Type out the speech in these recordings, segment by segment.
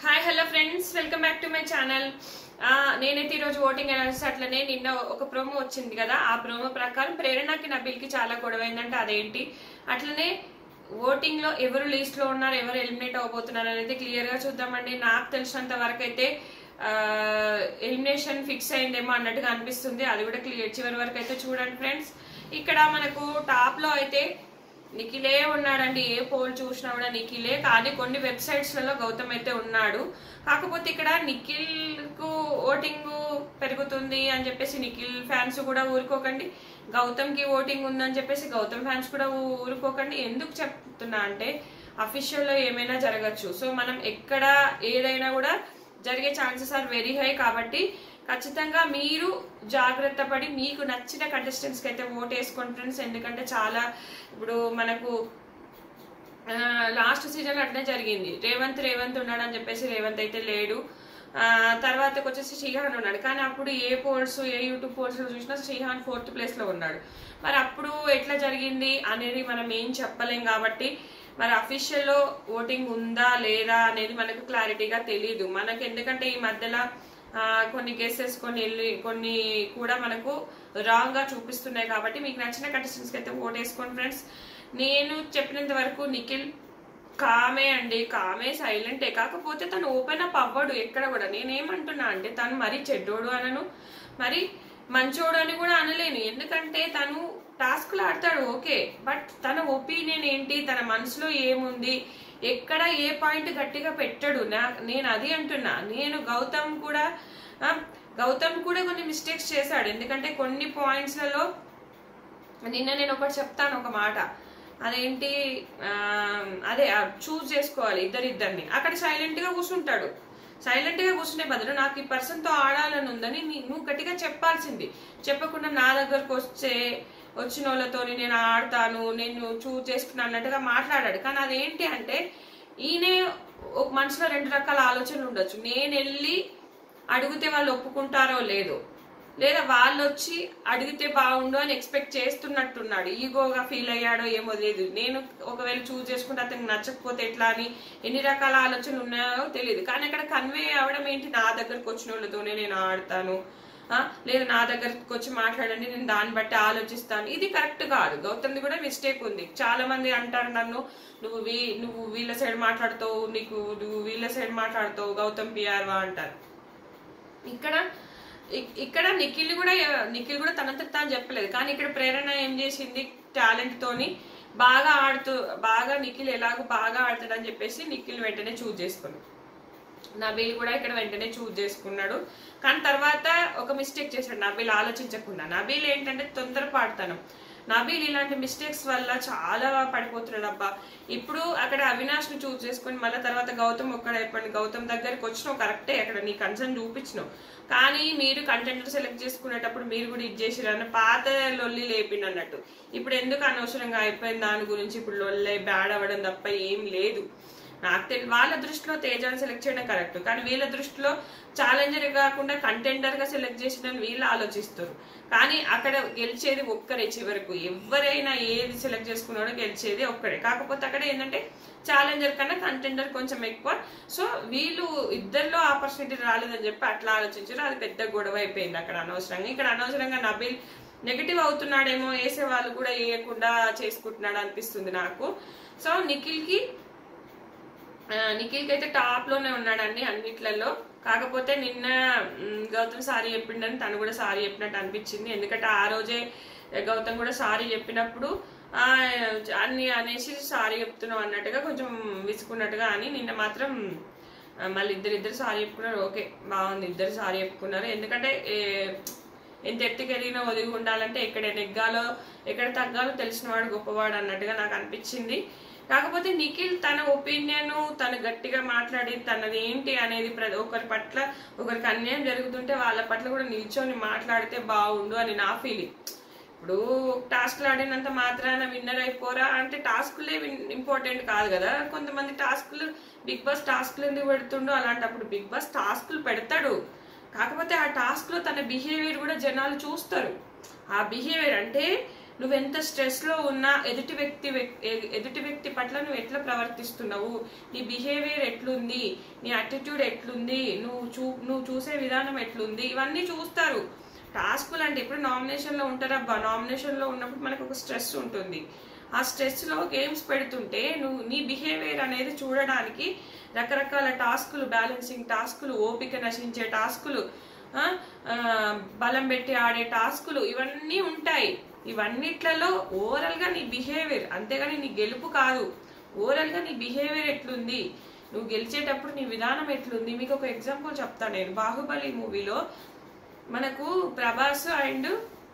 Hi hello friends welcome back to my channel నేనైతే ఈరోజు voting analysis అట్లనే నిన్న ఒక ప్రోమో వచ్చింది కదా ఆ ప్రోమో ప్రకారం ప్రేరణకి నబిల్కి చాలా గొడవ అయిందంటే అదేంటి అట్లనే ఓటింగ్ లో ఎవరు లీస్ట్ లో ఉన్నారు ఎవరు ఎలిమినేట్ అవబోతున్నారు అనేది క్లియర్ గా చూద్దామండి నాకు తెలిసినంత వరకు అయితే ఎలిమినేషన్ ఫిక్స్ అయిందేమో అన్నట్టుగా అనిపిస్తుంది అది కూడా క్లియర్ చివరి వరకు అయితే చూడండి ఫ్రెండ్స్ ఇక్కడ మనకు టాప్ లో అయితే నిఖిలే ఉన్నాడండి ఏ పోల్ చూసినా కూడా నిఖిలే కానీ కొన్ని వెబ్సైట్స్ లలో గౌతమ్ అయితే ఉన్నాడు కాకపోతే ఇక్కడ నిఖిల్ కు ఓటింగ్ పెరుగుతుంది అని చెప్పేసి నిఖిల్ ఫ్యాన్స్ కూడా ఊరుకోకండి గౌతమ్ కి ఓటింగ్ ఉందని చెప్పేసి గౌతమ్ ఫ్యాన్స్ కూడా ఊ- ఊరుకోకండి ఎందుకు చెప్తున్నా అంటే అఫీషియల్ లో ఏమైనా జరగచ్చు సో మనం ఎక్కడ ఏదైనా కూడా జరిగే ఛాన్సెస్ ఆర్ వెరీ హై కాబట్టి ఖచ్చితంగా మీరు జాగ్రత్త పడి మీకు నచ్చిన కంటెస్టెంట్స్ కి అయితే ఓట్ వేసుకోండి ఫ్రెండ్స్ ఎందుకంటే చాలా ఇప్పుడు మనకు లాస్ట్ సీజన్ అట్లే జరిగింది రేవంత్ రేవంత్ ఉన్నాడు అని చెప్పేసి రేవంత్ అయితే లేడు ఆ, తర్వాతకి వచ్చేసి శ్రీహాన్ ఉన్నాడు కానీ అప్పుడు ఏ పోల్స్ ఏ యూట్యూబ్ పోల్స్ చూసినా శ్రీహాన్ ఫోర్త్ ప్లేస్ లో ఉన్నాడు మరి అప్పుడు ఎట్లా జరిగింది అనేది మనం ఏం చెప్పలేం కాబట్టి మరి అఫీషియల్ లో ఓటింగ్ ఉందా లేదా అనేది మనకు క్లారిటీగా తెలియదు మనకు ఎందుకంటే ఈ మధ్యలో ఆ, కొన్ని కేసెస్ కొన్ని ఎల్లి- కొన్ని కూడా మనకు రాంగ్ గా చూపిస్తున్నాయి కాబట్టి మీకు నచ్చిన కంటెస్టెంట్స్ కి అయితే ఓట్ వేసుకోండి ఫ్రెండ్స్ నేను చెప్పినంత వరకు నిఖిల్ కామే అండి కామే సైలెంటే కాకపోతే తను ఓపెన్ అప్ అవ్వడు ఎక్కడ కూడా నేనేమంటున్నా అంటే తను మరీ చెడ్డోడు అనను మరి మంచోడు అని కూడా అనలేను ఎందుకంటే తను టాస్క్లు ఆడతాడు ఓకే బట్ తన ఒపీనియన్ ఏంటి తన మనసులో ఏముంది ఎక్కడ ఏ పాయింట్ గట్టిగా పెట్టడు నా నేను అది అంటున్నా నేను గౌతమ్ కూడా ఆ, గౌతమ్ కూడా కొన్ని మిస్టేక్స్ చేశాడు ఎందుకంటే కొన్ని పాయింట్స్లలో నిన్న నేను ఒకటి చెప్తాను ఒక మాట అదేంటి ఆ, అదే చూస్ చేసుకోవాలి ఇద్దరిద్దరిని అక్కడ సైలెంట్ గా కూర్చుంటాడు సైలెంట్ గా కూర్చునే బదులు నాకు ఈ పర్సన్ తో ఆడాలని ఉందని నీ- నువ్వు గట్టిగా చెప్పాల్సింది చెప్పకుండా నా దగ్గరకు వచ్చే వచ్చిన వాళ్ళతో నేను ఆడతాను నేను చూస్ చేసుకున్నాను అన్నట్టుగా మాట్లాడాడు కానీ అదేంటి అంటే ఈయనే ఒక మనసులో రెండు రకాల ఆలోచనలు ఉండొచ్చు నేను వెళ్ళి అడిగితే వాళ్ళు ఒప్పుకుంటారో లేదో లేదా వాళ్ళు వచ్చి అడిగితే బాగుండు అని ఎక్స్పెక్ట్ చేస్తున్నట్టున్నాడు ఈగోగా ఫీల్ అయ్యాడో ఏమో లేదు నేను ఒకవేళ చూస్ చేసుకుంటే అతనికి నచ్చకపోతే ఎట్లా అని ఎన్ని రకాల ఆలోచనలు ఉన్నాయో తెలియదు కానీ అక్కడ కన్వే అవ్వడం ఏంటి నా దగ్గరకు వచ్చిన వాళ్ళతోనే నేను ఆడతాను ఆ, లేదా నా దగ్గరకు వచ్చి మాట్లాడండి నేను దాన్ని బట్టి ఆలోచిస్తాను ఇది కరెక్ట్ కాదు గౌతమ్ది కూడా మిస్టేక్ ఉంది చాలా మంది అంటారు నన్ను నువ్వు వీ నువ్వు వీళ్ళ సైడ్ మాట్లాడుతావు నీకు నువ్వు వీళ్ళ సైడ్ మాట్లాడుతావు గౌతమ్ పిఆర్వా అంటారు ఇక్కడ ఇక్- ఇక్కడ నిఖిల్ కూడా నిఖిల్ కూడా తనంతట తాను చెప్పలేదు కానీ ఇక్కడ ప్రేరణ ఏం చేసింది టాలెంట్ తోని బాగా ఆడుతూ బాగా నిఖిల్ ఎలాగో బాగా ఆడతాడని చెప్పేసి నిఖిల్ వెంటనే చూజ్ చేసుకున్నాడు నబీల్ కూడా ఇక్కడ వెంటనే చూజ్ చేసుకున్నాడు కానీ తర్వాత ఒక మిస్టేక్ చేశాడు నబీల్ ఆలోచించకుండా నబీల్ ఏంటంటే తొందరపాడుతాను నబీల్ ఇలాంటి మిస్టేక్స్ వల్ల చాలా పడిపోతున్నాడు అబ్బా ఇప్పుడు అక్కడ అవినాష్ ని చూస్ చేసుకుని మళ్ళీ తర్వాత గౌతమ్ ఒక్కడ అయిపోయింది గౌతమ్ దగ్గరికి వచ్చినావు కరెక్టే అక్కడ నీ కన్సర్న్ చూపించినావు కానీ మీరు కంటెంట్ సెలెక్ట్ చేసుకునేటప్పుడు మీరు కూడా ఇది చేసిరు అన్న పాత లొల్లి లేపిండి అన్నట్టు ఇప్పుడు ఎందుకు అనవసరంగా అయిపోయింది దాని గురించి ఇప్పుడు లొల్లే బ్యాడ్ అవ్వడం తప్ప ఏం లేదు నాకు తెలియదు వాళ్ళ దృష్టిలో తేజాన్ని సెలెక్ట్ చేయడం కరెక్ట్ కానీ వీళ్ళ దృష్టిలో ఛాలెంజర్ కాకుండా కంటెండర్ గా సెలెక్ట్ చేసిన వీళ్ళు ఆలోచిస్తారు కానీ అక్కడ గెలిచేది ఒక్కరే చివరకు ఎవరైనా ఏది సెలెక్ట్ చేసుకున్నాడో గెలిచేది ఒక్కడే కాకపోతే అక్కడ ఏంటంటే ఛాలెంజర్ కన్నా కంటెండర్ కొంచెం ఎక్కువ సో వీళ్ళు ఇద్దరిలో ఆపర్చునిటీ రాలేదని చెప్పి అట్లా ఆలోచించారు అది పెద్ద గొడవ అయిపోయింది అక్కడ అనవసరంగా ఇక్కడ అనవసరంగా నబిల్ నెగిటివ్ అవుతున్నాడేమో వేసే వాళ్ళు కూడా వేయకుండా చేసుకుంటున్నాడు అనిపిస్తుంది నాకు సో నిఖిల్ కి ఆ, నిఖిల్ కి అయితే టాప్ లోనే ఉన్నాడండి అన్నిట్లలో కాకపోతే నిన్న మ్, గౌతమ్ సారీ చెప్పిండని తను కూడా సారీ చెప్పినట్టు అనిపించింది ఎందుకంటే ఆ రోజే గౌతమ్ కూడా సారీ చెప్పినప్పుడు ఆ, అన్ని అనేసి సారీ చెప్తున్నాం అన్నట్టుగా కొంచెం విసుకున్నట్టుగా అని నిన్న మాత్రం ఆ, మళ్ళీ ఇద్దరు ఇద్దరు సారీ చెప్పుకున్నారు ఓకే బాగుంది ఇద్దరు సారీ చెప్పుకున్నారు ఎందుకంటే ఏ, ఎంత ఎత్తుకెదిగినా ఒదిగి ఉండాలంటే ఎక్కడ నెగ్గాలో ఎక్కడ తగ్గాలో తెలిసిన వాడు గొప్పవాడు అన్నట్టుగా నాకు అనిపించింది కాకపోతే నిఖిల్ తన ఒపీనియన్ తను గట్టిగా మాట్లాడి తనది ఏంటి అనేది ప్ర- ఒకరి పట్ల ఒకరికి అన్యాయం జరుగుతుంటే వాళ్ళ పట్ల కూడా నిల్చొని మాట్లాడితే బాగుండు అని నా ఫీలింగ్ ఇప్పుడు టాస్క్లు ఆడినంత మాత్రాన విన్నర్ అయిపోరా అంటే టాస్క్లే ఇంపార్టెంట్ కాదు కదా కొంతమంది టాస్క్లు బిగ్ బాస్ టాస్క్లు ఎందుకు పెడుతుండో అలాంటప్పుడు బిగ్ బాస్ టాస్క్లు పెడతాడు కాకపోతే ఆ టాస్క్ లో తన బిహేవియర్ కూడా జనాలు చూస్తారు ఆ బిహేవియర్ అంటే నువ్వెంత స్ట్రెస్ లో ఉన్నా ఎదుటి వ్యక్తి వ్యక్- ఎ- ఎదుటి వ్యక్తి పట్ల నువ్వు ఎట్లా ప్రవర్తిస్తున్నావు నీ బిహేవియర్ ఎట్లుంది నీ అటిట్యూడ్ ఎట్లుంది నువ్వు చూ నువ్వు చూసే విధానం ఎట్లుంది ఇవన్నీ చూస్తారు టాస్కులు అంటే ఇప్పుడు నామినేషన్ లో ఉంటారబ్బా నామినేషన్ లో ఉన్నప్పుడు మనకు ఒక స్ట్రెస్ ఉంటుంది ఆ స్ట్రెస్ లో గేమ్స్ పెడుతుంటే నువ్వు నీ బిహేవియర్ అనేది చూడడానికి రకరకాల టాస్కులు బ్యాలెన్సింగ్ టాస్కులు ఓపిక నశించే టాస్కులు ఆ, ఆ, బలం పెట్టి ఆడే టాస్కులు ఇవన్నీ ఉంటాయి ఇవన్నిట్లలో ఓవరాల్ గా నీ బిహేవియర్ అంతేగాని నీ గెలుపు కాదు ఓవరాల్ గా నీ బిహేవియర్ ఎట్లుంది నువ్వు గెలిచేటప్పుడు నీ విధానం ఎట్లుంది మీకు ఒక ఎగ్జాంపుల్ చెప్తాను నేను బాహుబలి మూవీలో మనకు ప్రభాస్ అండ్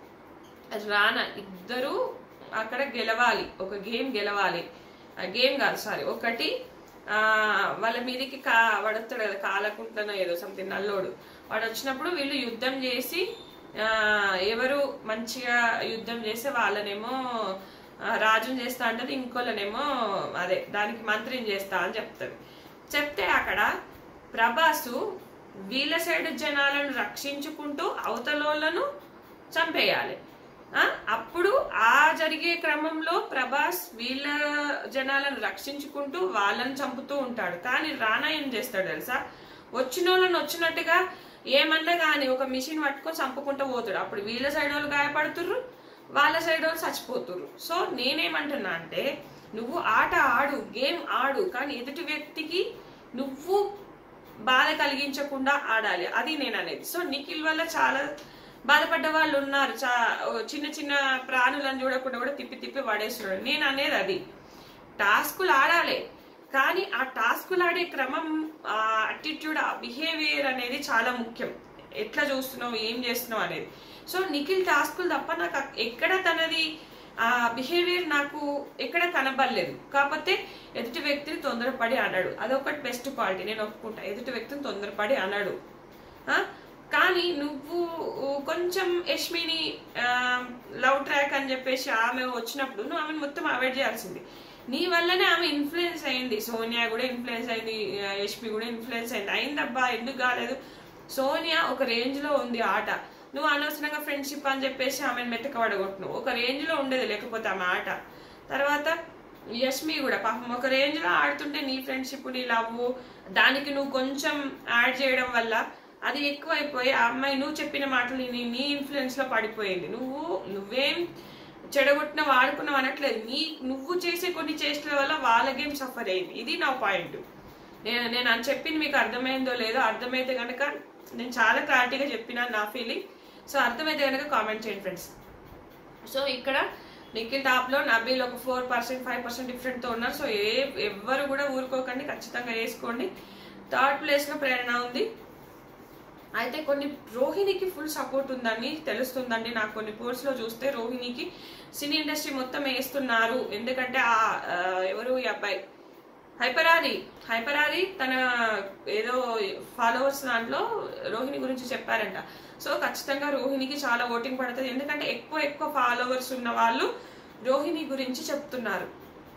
రానా ఇద్దరు అక్కడ గెలవాలి ఒక గేమ్ గెలవాలి ఆ గేమ్ కాదు సారీ ఒకటి ఆ వాళ్ళ మీదకి కా వడతాడు కదా కాలకుంటనో ఏదో సంథింగ్ నల్లోడు వాడు వచ్చినప్పుడు వీళ్ళు యుద్ధం చేసి ఆ ఎవరు మంచిగా యుద్ధం చేస్తే వాళ్ళనేమో ఆ, రాజుని చేస్తా అంటది ఇంకోళ్ళనేమో అదే దానికి మంత్రిని చేస్తా అని చెప్తాడు చెప్తే అక్కడ ప్రభాసు వీళ్ళ సైడ్ జనాలను రక్షించుకుంటూ అవతలోళ్ళను చంపేయాలి ఆ, అప్పుడు ఆ జరిగే క్రమంలో ప్రభాస్ వీళ్ళ జనాలను రక్షించుకుంటూ వాళ్ళని చంపుతూ ఉంటాడు కానీ రానా ఏం చేస్తాడు తెలుసా వచ్చిన వాళ్ళని వచ్చినట్టుగా ఏమన్నా కానీ ఒక మిషన్ పట్టుకొని చంపుకుంటూ పోతాడు అప్పుడు వీళ్ళ సైడ్ వాళ్ళు గాయపడుతుర్రు వాళ్ళ సైడ్ వాళ్ళు చచ్చిపోతుర్రు సో నేనేమంటున్నా అంటే నువ్వు ఆట ఆడు గేమ్ ఆడు కానీ ఎదుటి వ్యక్తికి నువ్వు బాధ కలిగించకుండా ఆడాలి అది నేను అనేది సో నిఖిల్ వల్ల చాలా బాధపడ్డ వాళ్ళు ఉన్నారు చా ఓ చిన్న చిన్న ప్రాణులను చూడకుండా కూడా తిప్పి తిప్పి పడేస్తున్నాడు నేను అనేది అది టాస్కులు ఆడాలి కానీ ఆ టాస్కులు ఆడే క్రమం ఆ అటిట్యూడ్ ఆ బిహేవియర్ అనేది చాలా ముఖ్యం ఎట్లా చూస్తున్నావు ఏం చేస్తున్నావు అనేది సో నిఖిల్ టాస్కులు తప్ప నాకు అక్- ఎక్కడ తనది ఆ బిహేవియర్ నాకు ఎక్కడ కనబడలేదు కాకపోతే ఎదుటి వ్యక్తిని తొందరపడి అన్నాడు అదొకటి బెస్ట్ క్వాలిటీ నేను ఒప్పుకుంటా ఎదుటి వ్యక్తిని తొందరపడి అన్నాడు ఆ? కానీ నువ్వు కొంచెం యష్మిని లవ్ ట్రాక్ అని చెప్పేసి ఆమె వచ్చినప్పుడు నువ్వు ఆమెను మొత్తం అవాయిడ్ చేయాల్సింది నీ వల్లనే ఆమె ఇన్ఫ్లుయెన్స్ అయింది సోనియా కూడా ఇన్ఫ్లుయెన్స్ అయింది ఆ, యష్మి కూడా ఇన్ఫ్లుయెన్స్ అయింది అయిందబ్బా ఎందుకు కాలేదు సోనియా ఒక రేంజ్ లో ఉంది ఆట నువ్వు అనవసరంగా ఫ్రెండ్షిప్ అని చెప్పేసి ఆమెను మెత్తకబడగొట్టును ఒక రేంజ్ లో ఉండేది లేకపోతే ఆమె ఆట తర్వాత యష్మి కూడా పాపం ఒక రేంజ్ లో ఆడుతుంటే నీ ఫ్రెండ్షిప్ నీ లవ్ దానికి నువ్వు కొంచెం యాడ్ చేయడం వల్ల అది ఎక్కువైపోయి ఆ అమ్మాయి నువ్వు చెప్పిన మాటలు నీ నీ ఇన్ఫ్లుయెన్స్ లో పడిపోయింది నువ్వు నువ్వేం చెడగొట్టిన వాడుకున్నావు అనట్లేదు నీ నువ్వు చేసే కొన్ని చేష్టల వల్ల వాళ్ళ గేమ్ సఫర్ అయింది ఇది నా పాయింట్ నేను నేను అని చెప్పింది మీకు అర్థమైందో లేదో అర్థమైతే కనుక నేను చాలా క్లారిటీగా చెప్పిన నా ఫీలింగ్ సో అర్థమైతే కనుక కామెంట్ చేయండి ఫ్రెండ్స్ సో ఇక్కడ నిఖిల్ టాప్ లో నబీల్ ఒక four percent five percent different తో ఉన్నారు సో ఏ ఎవ్వరు కూడా ఊరుకోకండి ఖచ్చితంగా వేసుకోండి థర్డ్ ప్లేస్ లో ప్రేరణ ఉంది అయితే కొన్ని రోహిణికి ఫుల్ సపోర్ట్ ఉందని తెలుస్తుందండి నాకు కొన్ని పోర్ట్స్ లో చూస్తే రోహిణికి సినీ ఇండస్ట్రీ మొత్తం వేస్తున్నారు ఎందుకంటే ఆ ఆ, ఎవరు ఈ అబ్బాయి హైపరాది హైపరాది తన ఏదో ఫాలోవర్స్ దాంట్లో రోహిణి గురించి చెప్పారంట సో ఖచ్చితంగా రోహిణికి చాలా ఓటింగ్ పడుతుంది ఎందుకంటే ఎక్కువ ఎక్కువ ఫాలోవర్స్ ఉన్న వాళ్ళు రోహిణి గురించి చెప్తున్నారు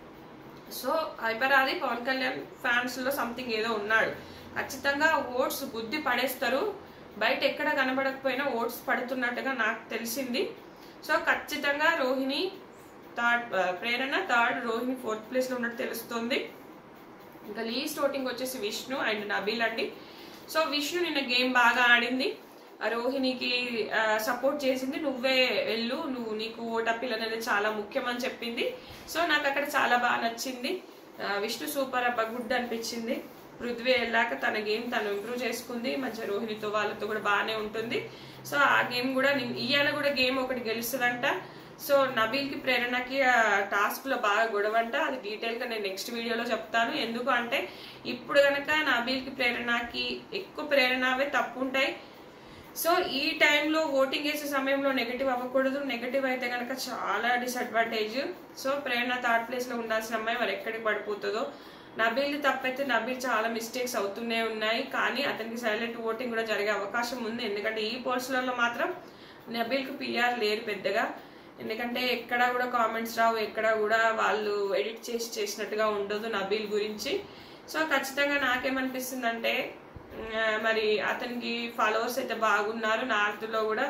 సో హైపరాది పవన్ కళ్యాణ్ ఫ్యాన్స్ లో సంథింగ్ ఏదో ఉన్నాడు ఖచ్చితంగా ఓట్స్ బుద్ధి పడేస్తారు బయట ఎక్కడ కనబడకపోయినా ఓట్స్ పడుతున్నట్టుగా నాకు తెలిసింది సో ఖచ్చితంగా Rohini third Prerana third Rohini fourth place లో ఉన్నట్టు తెలుస్తుంది ఇంకా లీస్ట్ ఓటింగ్ వచ్చేసి విష్ణు అండ్ నబీల్ అండి సో విష్ణు నిన్న గేమ్ బాగా ఆడింది ఆ రోహిణికి సపోర్ట్ చేసింది నువ్వే వెళ్ళు నువ్వు నీకు ఓటప్పిల్ అనేది చాలా ముఖ్యం అని చెప్పింది సో నాకు అక్కడ చాలా బాగా నచ్చింది ఆ, విష్ణు సూపర్ అబ్బా గుడ్ అనిపించింది పృథ్వీ వెళ్ళాక తన గేమ్ తను ఇంప్రూవ్ చేసుకుంది మంచిగా రోహిణితో వాళ్ళతో కూడా బాగానే ఉంటుంది సో ఆ గేమ్ కూడా నిన్- ఇయ్యాల కూడా గేమ్ ఒకటి గెలుస్తుందంట సో నబీల్ కి ప్రేరణకి టాస్క్ లో బాగా గొడవంట అది డీటెయిల్ గా నేను నెక్స్ట్ వీడియోలో చెప్తాను ఎందుకు అంటే ఇప్పుడు గనక నబీల్ కి ప్రేరణకి ఎక్కువ ప్రేరణవే తప్పు ఉంటాయి సో ఈ టైంలో ఓటింగ్ వేసే సమయంలో నెగటివ్ అవ్వకూడదు నెగటివ్ అయితే కనుక చాలా disadvantage so Prerana third place లో ఉండాల్సిన అమ్మాయి మరి ఎక్కడికి పడిపోతుందో నబీల్ తప్పైతే నబీల్ చాలా మిస్టేక్స్ అవుతూనే ఉన్నాయి కానీ అతనికి సైలెంట్ ఓటింగ్ కూడా జరిగే అవకాశం ఉంది ఎందుకంటే ఈ పోస్టులలో మాత్రం నబీల్కి పిఆర్ లేరు పెద్దగా ఎందుకంటే ఎక్కడ కూడా కామెంట్స్ రావు ఎక్కడ కూడా వాళ్ళు ఎడిట్ చేసి చేసినట్టుగా ఉండదు నబీల్ గురించి సో ఖచ్చితంగా నాకేమనిపిస్తుంది అంటే మరి అతనికి ఫాలోవర్స్ అయితే బాగున్నారు నార్త్ లో కూడా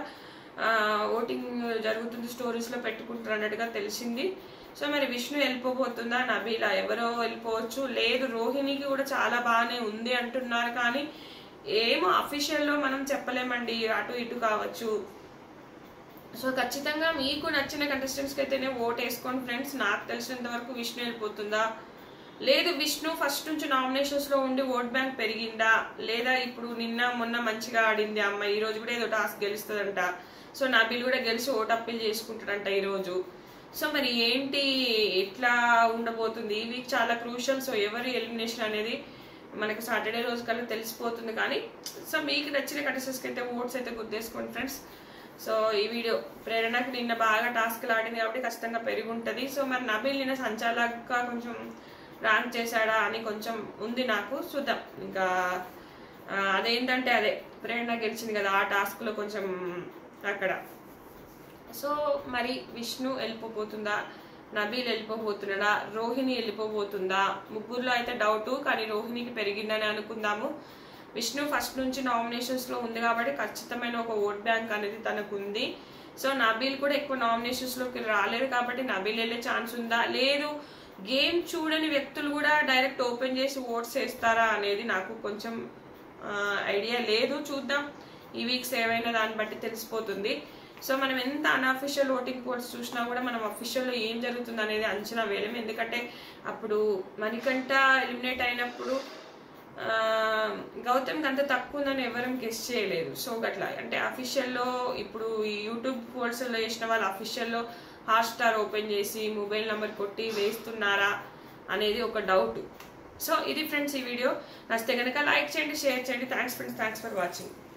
ఓటింగ్ జరుగుతుంది స్టోరీస్లో పెట్టుకుంటారు అన్నట్టుగా తెలిసింది సో మరి విష్ణు వెళ్ళిపోబోతుందా నబీలా ఎవరో వెళ్ళిపోవచ్చు లేదు రోహిణికి కూడా చాలా బాగానే ఉంది అంటున్నారు కానీ ఏమో అఫీషియల్లో మనం చెప్పలేమండి అటు ఇటు కావచ్చు సో ఖచ్చితంగా మీకు నచ్చిన కంటెస్టెంట్స్కి అయితేనే ఓట్ వేసుకోండి ఫ్రెండ్స్ నాకు తెలిసినంత వరకు విష్ణు వెళ్ళిపోతుందా లేదు విష్ణు ఫస్ట్ నుంచి నామినేషన్స్ లో ఉండి ఓట్ బ్యాంక్ పెరిగిందా లేదా ఇప్పుడు నిన్న మొన్న మంచిగా ఆడింది అమ్మ ఈ రోజు కూడా ఏదో టాస్క్ గెలుస్తుందంట సో నబిల్ కూడా గెలిచి ఓట్ అప్పీల్ చేసుకుంటాడంట ఈ రోజు సో మరి ఏంటి ఎట్లా ఉండబోతుంది ఈ వీక్ చాలా క్రూషల్ సో ఎవరి ఎలిమినేషన్ అనేది మనకు సాటర్డే రోజు కల్లా తెలిసిపోతుంది కానీ సో మీకు నచ్చిన కంటెస్టెంట్స్కి అయితే ఓట్స్ అయితే గుర్తేసుకోండి ఫ్రెండ్స్ సో ఈ వీడియో ప్రేరణకు నిన్న బాగా టాస్క్లు ఆడింది కాబట్టి ఖచ్చితంగా పెరిగి ఉంటుంది సో మరి నబీల్ నిన్న సంచాలకుగా కొంచెం ర్యాంక్ చేశాడా అని కొంచెం ఉంది నాకు చూద్దాం ఇంకా ఆ, అదేంటంటే అదే ప్రేరణ గెలిచింది కదా ఆ టాస్క్లో కొంచెం అక్కడ సో మరి విష్ణు వెళ్ళిపోబోతుందా నబీల్ వెళ్ళిపోబోతున్నాడా రోహిణి వెళ్ళిపోబోతుందా ముగ్గురులో అయితే డౌట్ కానీ రోహిణికి పెరిగిందని అనుకుందాము విష్ణు ఫస్ట్ నుంచి నామినేషన్స్ లో ఉంది కాబట్టి ఖచ్చితమైన ఒక ఓట్ బ్యాంక్ అనేది తనకు ఉంది సో నబీల్ కూడా ఎక్కువ నామినేషన్స్ లోకి రాలేదు కాబట్టి నబీల్ వెళ్ళే ఛాన్స్ ఉందా లేదు గేమ్ చూడని వ్యక్తులు కూడా డైరెక్ట్ ఓపెన్ చేసి ఓట్స్ వేస్తారా అనేది నాకు కొంచెం ఐడియా లేదు చూద్దాం ఈ వీక్స్ ఏవైనా దాన్ని బట్టి తెలిసిపోతుంది సో మనం ఎంత అన్అఫిషియల్ ఓటింగ్ పోల్స్ చూసినా కూడా మనం అఫీషియల్లో ఏం జరుగుతుంది అనేది అంచనా వేయలేము ఎందుకంటే అప్పుడు మణికంఠ ఎలిమినేట్ అయినప్పుడు ఆ, గౌతమ్కి అంత తక్కువ ఉందని ఎవరం గెస్ట్ చేయలేదు సో గట్లా అంటే అఫీషియల్లో ఇప్పుడు ఈ యూట్యూబ్ పోల్స్లో చేసిన వాళ్ళు అఫీషియల్లో హాట్ స్టార్ ఓపెన్ చేసి మొబైల్ నెంబర్ కొట్టి వేస్తున్నారా అనేది ఒక డౌట్ సో ఇది ఫ్రెండ్స్ ఈ వీడియో నచ్చితే కనుక లైక్ చేయండి షేర్ చేయండి thanks friends thanks for watching